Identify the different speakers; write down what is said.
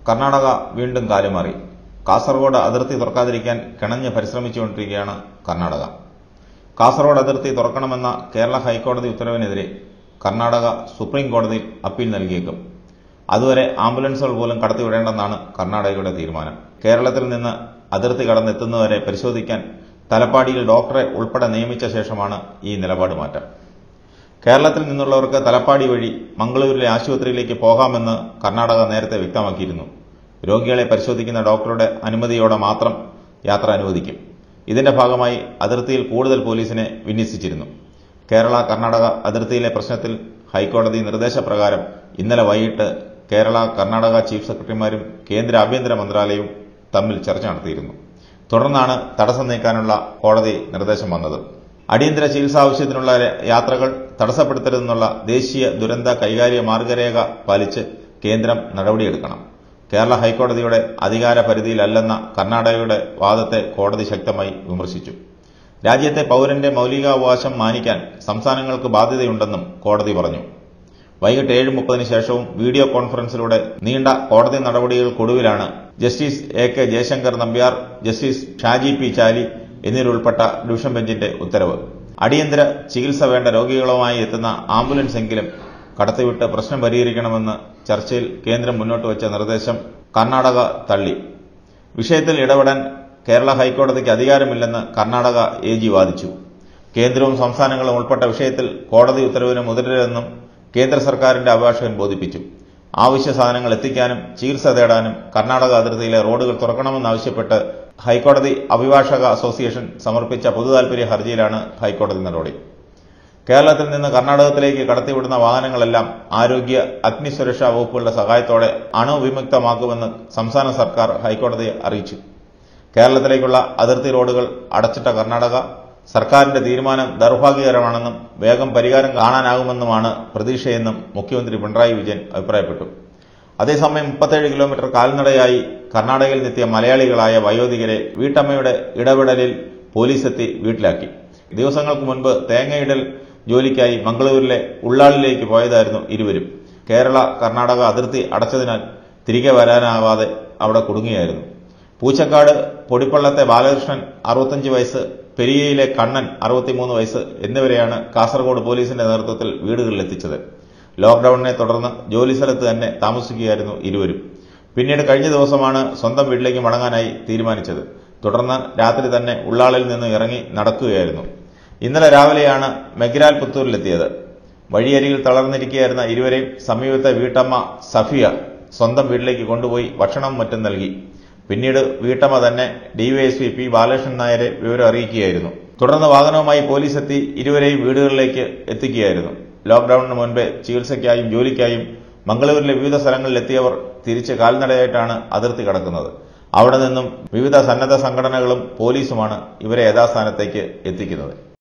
Speaker 1: കർണാടക വീണ്ടും കാലുമാറി കാസർഗോഡ് അതിർത്തി തുറക്കാതിരിക്കാൻ കിണഞ്ഞ് പരിശ്രമിച്ചുകൊണ്ടിരിക്കുകയാണ് കർണാടക കാസർഗോഡ് അതിർത്തി തുറക്കണമെന്ന കേരള ഹൈക്കോടതി ഉത്തരവിനെതിരെ കർണാടക സുപ്രീം കോടതിയിൽ അപ്പീൽ നൽകിയേക്കും അതുവരെ ആംബുലൻസുകൾ പോലും കടത്തിവിടേണ്ടെന്നാണ് കർണാടകയുടെ തീരുമാനം കേരളത്തിൽ നിന്ന് അതിർത്തി കടന്നെത്തുന്നവരെ പരിശോധിക്കാൻ തലപ്പാടിയിൽ ഡോക്ടറെ ഉൾപ്പെടെ നിയമിച്ച ശേഷമാണ് ഈ നിലപാട് മാറ്റം കേരളത്തിൽ നിന്നുള്ളവർക്ക് തലപ്പാടി വഴി മംഗളൂരിലെ ആശുപത്രിയിലേക്ക് പോകാമെന്ന് കർണാടക നേരത്തെ വ്യക്തമാക്കിയിരുന്നു രോഗികളെ പരിശോധിക്കുന്ന ഡോക്ടറുടെ അനുമതിയോടെ മാത്രം യാത്ര അനുവദിക്കും ഇതിന്റെ ഭാഗമായി അതിർത്തിയിൽ കൂടുതൽ പോലീസിനെ വിന്യസിച്ചിരുന്നു കേരള കർണാടക അതിർത്തിയിലെ പ്രശ്നത്തിൽ ഹൈക്കോടതി നിർദ്ദേശപ്രകാരം ഇന്നലെ വൈകിട്ട് കേരള കർണാടക ചീഫ് സെക്രട്ടറിമാരും കേന്ദ്ര ആഭ്യന്തര മന്ത്രാലയവും തമ്മിൽ ചർച്ച നടത്തിയിരുന്നു തുടർന്നാണ് തടസ്സം നീക്കാനുള്ള കോടതി നിർദ്ദേശം വന്നത് അടിയന്തര ചികിത്സാ ആവശ്യത്തിനുള്ള യാത്രകൾ തടസ്സപ്പെടുത്തരുതെന്നുള്ള ദേശീയ ദുരന്ത കൈകാര്യ മാർഗരേഖ പാലിച്ച് കേന്ദ്രം നടപടിയെടുക്കണം കേരള ഹൈക്കോടതിയുടെ അധികാര പരിധിയിലല്ലെന്ന കർണാടകയുടെ വാദത്തെ കോടതി ശക്തമായി വിമർശിച്ചു രാജ്യത്തെ പൌരന്റെ മൌലികാവകാശം മാനിക്കാൻ സംസ്ഥാനങ്ങൾക്ക് ബാധ്യതയുണ്ടെന്നും കോടതി പറഞ്ഞു വൈകിട്ട് ഏഴ് മുപ്പതിന് ശേഷവും വീഡിയോ കോൺഫറൻസിലൂടെ നീണ്ട കോടതി നടപടികൾക്കൊടുവിലാണ് justice A K Jayashankar Nambiar justice Shaji P Chaly എന്നിവരുൾപ്പെട്ട ഡിവിഷൻ ബെഞ്ചിന്റെ ഉത്തരവ് അടിയന്തര ചികിത്സ വേണ്ട രോഗികളുമായി എത്തുന്ന ആംബുലൻസ് എങ്കിലും കടത്തിവിട്ട് പ്രശ്നം പരിഹരിക്കണമെന്ന് ചർച്ചയിൽ കേന്ദ്രം മുന്നോട്ട് വെച്ച നിർദ്ദേശം കർണാടക തള്ളി വിഷയത്തിൽ ഇടപെടാൻ കേരള ഹൈക്കോടതിക്ക് അധികാരമില്ലെന്ന് കർണാടക എ ജി വാദിച്ചു കേന്ദ്രവും സംസ്ഥാനങ്ങളും ഉൾപ്പെട്ട വിഷയത്തിൽ കോടതി ഉത്തരവിന് മുതിരരുതെന്നും കേന്ദ്ര സർക്കാരിന്റെ അഭിഭാഷകൻ ബോധിപ്പിച്ചു ആവശ്യ സാധനങ്ങൾ എത്തിക്കാനും ചികിത്സ തേടാനും കർണാടക അതിർത്തിയിലെ റോഡുകൾ തുറക്കണമെന്നാവശ്യപ്പെട്ട് ഹൈക്കോടതി അഭിഭാഷക അസോസിയേഷൻ സമർപ്പിച്ച പൊതുതാൽപര്യ ഹർജിയിലാണ് ഹൈക്കോടതി നടപടി കേരളത്തിൽ നിന്ന് കർണാടകത്തിലേക്ക് കടത്തിവിടുന്ന വാഹനങ്ങളെല്ലാം ആരോഗ്യ അഗ്നിസുരക്ഷാ വകുപ്പുകളുടെ സഹായത്തോടെ അണുവിമുക്തമാക്കുമെന്ന് സംസ്ഥാന സർക്കാർ ഹൈക്കോടതിയെ അറിയിച്ചു കേരളത്തിലേക്കുള്ള അതിർത്തി റോഡുകൾ അടച്ചിട്ട കർണാടക സർക്കാരിന്റെ തീരുമാനം ദൌർഭാഗ്യകരമാണെന്നും വേഗം പരിഹാരം കാണാനാകുമെന്നുമാണ് പ്രതീക്ഷയെന്നും മുഖ്യമന്ത്രി പിണറായി വിജയൻ അഭിപ്രായപ്പെട്ടു അതേസമയം മുപ്പത്തേഴ് കിലോമീറ്റർ കാൽനടയായി കർണാടകയിൽ നിന്നെത്തിയ മലയാളികളായ വയോധികരെ വീട്ടമ്മയുടെ ഇടപെടലിൽ പോലീസെത്തി വീട്ടിലാക്കി ദിവസങ്ങൾക്ക് മുൻപ് തേങ്ങയിടൽ ജോലിക്കായി മംഗളൂരിലെ ഉള്ളാളിലേക്ക് പോയതായിരുന്നു ഇരുവരും കേരള കർണാടക അതിർത്തി അടച്ചതിനാൽ തിരികെ വരാനാവാതെ അവിടെ കുടുങ്ങിയായിരുന്നു പൂച്ചക്കാട് പൊടിപ്പള്ളത്തെ ബാലകൃഷ്ണൻ അറുപത്തഞ്ച് വയസ്സ് പെരിയയിലെ കണ്ണൻ അറുപത്തിമൂന്ന് വയസ്സ് എന്നിവരെയാണ് കാസർഗോഡ് പോലീസിന്റെ നേതൃത്വത്തിൽ വീടുകളിലെത്തിച്ചത് ലോക്ഡൌണിനെ തുടർന്ന് ജോലിസ്ഥലത്ത് തന്നെ താമസിക്കുകയായിരുന്നു ഇരുവരും പിന്നീട് കഴിഞ്ഞ ദിവസമാണ് സ്വന്തം വീട്ടിലേക്ക് മടങ്ങാനായി തീരുമാനിച്ചത് തുടർന്ന് രാത്രി തന്നെ ഉള്ളാളിൽ നിന്ന് ഇറങ്ങി നടക്കുകയായിരുന്നു ഇന്നലെ രാവിലെയാണ് മെഗ്രാൽ പുത്തൂരിലെത്തിയത് വഴിയരികിൽ തളർന്നിരിക്കുകയായിരുന്ന ഇരുവരെയും സമീപത്തെ വീട്ടമ്മ സഫിയ സ്വന്തം വീട്ടിലേക്ക് കൊണ്ടുപോയി ഭക്ഷണവും മറ്റും നൽകി പിന്നീട് വീട്ടമ്മ തന്നെ ഡിവൈഎസ്പി പി ബാലകൃഷ്ണൻ നായരെ വിവരം അറിയിക്കുകയായിരുന്നു തുടർന്ന് വാഹനവുമായി പോലീസ് എത്തി ഇരുവരെയും വീടുകളിലേക്ക് എത്തിക്കുകയായിരുന്നു ലോക്ഡൌണിന് മുൻപേ ചികിത്സയ്ക്കായും ജോലിക്കായും മംഗളൂരിലെ വിവിധ സ്ഥലങ്ങളിലെത്തിയവർ തിരിച്ച് കാൽനടയായിട്ടാണ് അതിർത്തി കടക്കുന്നത് അവിടെ നിന്നും വിവിധ സന്നദ്ധ സംഘടനകളും പോലീസുമാണ് ഇവരെ യഥാസ്ഥാനത്തേക്ക് എത്തിക്കുന്നത്